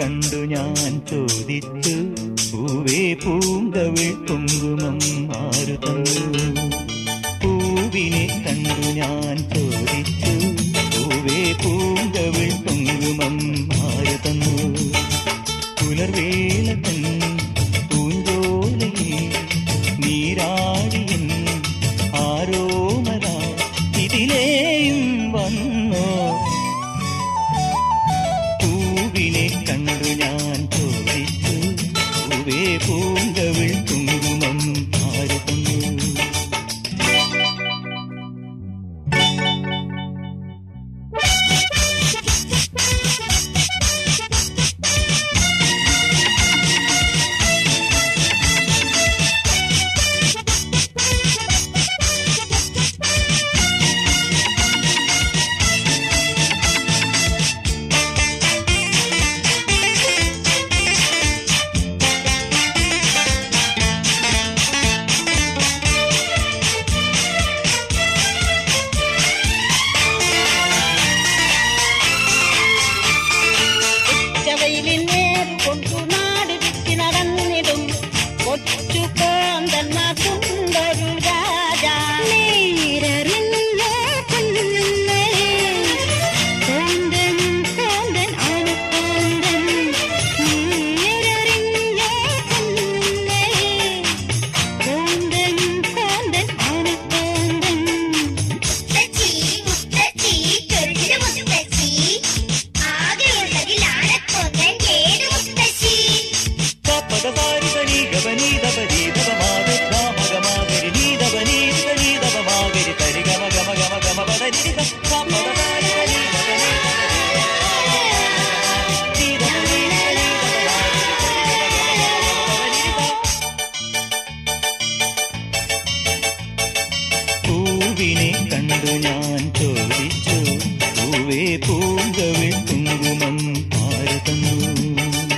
കണ്ടു ഞാൻ ചോദിച്ചു പൂവേ പൂങ്കവിൾ കുങ്കുമം ആരു തന്നു പൂവിനെ കണ്ടു ഞാൻ ചോദിച്ചു പൂവേ പൂങ്കവിൾ കുങ്കുമം ആരു തന്നു പുലർവേല തൻ പൂഞ്ചോലയിൽ നീരാടിയൻ ആരോമല ഇതിലേയും വന്നോ പൂവിനെ കണ്ടു ഞാൻ ചോദിച്ചു പൂവേ പൂങ്കവിൾ കുങ്കുമം ആരു തന്നു ചവയിലിൽ നേർ കൊണ്ടു നാട് വിറ്റി നടന്നിടും കൊച്ചു കോന്തന്ന സുന്ദരു രാജ നേരറിഞ്ഞ കുഞ്ഞുങ്ങളെ കോന്തൻ കോന്തൻ ആണ് കോന്തൻ നേരറിഞ്ഞ കുഞ്ഞുങ്ങളെ കോന്തൻ കോന്തൻ ആണ് കോന്തൻ മുത്തച്ചി മുത്തച്ചി ചൊല്ലു മുത്തച്ചി ആകെയുള്ളതിൽ ആനക്കൊന്നൻ ഏത് മുത്തച്ചി പദസാരി ഗവനി ദപനി ദപമാഗ ഗാമഗമാഗരി നീ ദപനി നീ ദപമാഗരി തരി ഗമ ഗമ ഗമ ഗമ പദനി ദ പദസാരി തനി ദപനി നീ ദപനി നീ പൂവിനെ കണ്ടു ഞാൻ ചോദിച്ചു പൂവേ പൂങ്കവിൾ കുങ്കുമം ആര് തന്നു